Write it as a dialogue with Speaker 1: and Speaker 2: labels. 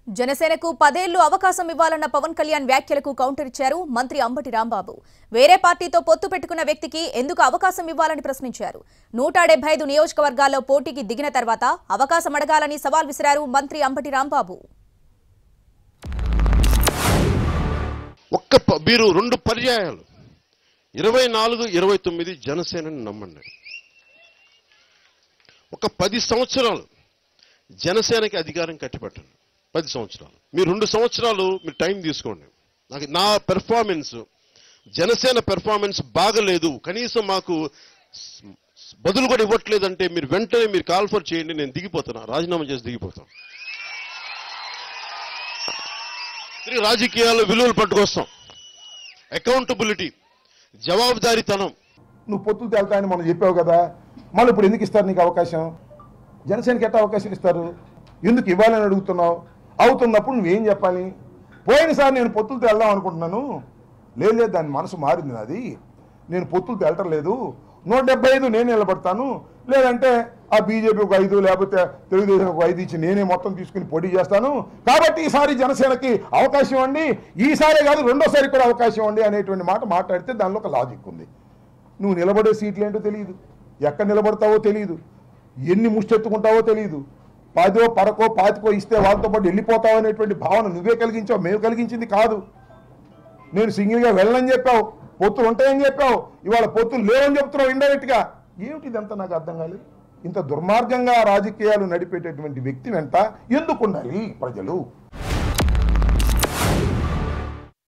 Speaker 1: జనసేనకు పదేళ్లు అవకాశం ఇవ్వాలన్న పవన్ కళ్యాణ్ వ్యాఖ్యలకు కౌంటర్ ఇచ్చారు మంత్రి అంబటి రాంబాబు వేరే పార్టీతో పొత్తు పెట్టుకున్న వ్యక్తికి ఎందుకు అవకాశం ఇవ్వాలని ప్రశ్నించారు నూట డెబ్బై ఐదు నియోజకవర్గాల్లో పోటీకి దిగిన తర్వాత అవకాశం అడగాలని సవాల్ విసిరారు మంత్రి అంబటి రాంబాబు
Speaker 2: ఒక్క ప- మీరు రెండు పర్యాయాలు ఇరవై నాలుగు ఇరవై తొమ్మిది జనసేనని నమ్మండి ఒక పది సంవత్సరాలు జనసేనకి అధికారం కట్టిపెట్టండి పది సంవత్సరాలు మీరు రెండు సంవత్సరాలు మీరు టైం తీసుకోండి నాకు నా పెర్ఫార్మెన్స్ జనసేన పెర్ఫార్మెన్స్ బాగలేదు కనీసం మాకు స్- స్- బదులు కూడా ఇవ్వట్లేదంటే మీరు వెంటనే మీరు కాల్ఫర్ చేయండి నేను దిగిపోతాను రాజీనామా చేసి దిగిపోతాను తిరిగి రాజకీయాల్లో విలువలు పట్టుకొస్తాం అకౌంటబిలిటీ జవాబుదారీతనం
Speaker 3: నువ్వు పొత్తులు తేల్తాయని మనం చెప్పావు కదా మళ్ళీ ఇప్పుడు ఎందుకు ఇస్తారు నీకు అవకాశం జనసేనకి ఎట్లా అవకాశం ఇస్తారు ఎందుకు ఇవ్వాలని అడుగుతున్నావు అవుతున్నప్పుడు నువ్వేం చెప్పాలి పోయినసారి నేను పొత్తులు తేల్దాం అనుకుంటున్నాను లేదు లేదు దాని మనసు మారింది నాది నేను పొత్తులు తేలటం లేదు నూట డెబ్బై ఐదు నేను నిలబడతాను లేదంటే ఆ బీజేపీ ఒక ఐదు లేకపోతే తెలుగుదేశం ఒక ఐదు ఇచ్చి నేనే మొత్తం తీసుకుని పోటీ చేస్తాను కాబట్టి ఈసారి జనసేనకి అవకాశం ఇవ్వండి ఈసారి కాదు రెండోసారి కూడా అవకాశం ఇవ్వండి అనేటువంటి మాట మాట్లాడితే దానిలో ఒక లాజిక్ ఉంది నువ్వు నిలబడే సీట్లు ఏంటో తెలియదు ఎక్కడ నిలబడతావో తెలియదు ఎన్ని ముష్టెత్తుకుంటావో తెలియదు పదో పరకో పాతికో ఇస్తే వాళ్ళతో పాటు వెళ్ళిపోతావు అనేటువంటి భావన నువ్వే కలిగించావు మేము కలిగించింది కాదు నేను సింగిల్గా వెళ్ళని చెప్పావు పొత్తులు ఉంటాయని చెప్పావు ఇవాళ పొత్తులు లేవని చెప్తున్నావు ఇండైరెక్ట్గా ఏమిటి ఇదంతా నాకు అర్థం కాలేదు ఇంత దుర్మార్గంగా రాజకీయాలు నడిపేటటువంటి వ్యక్తి వెంట ఎందుకు ఉండాలి ప్రజలు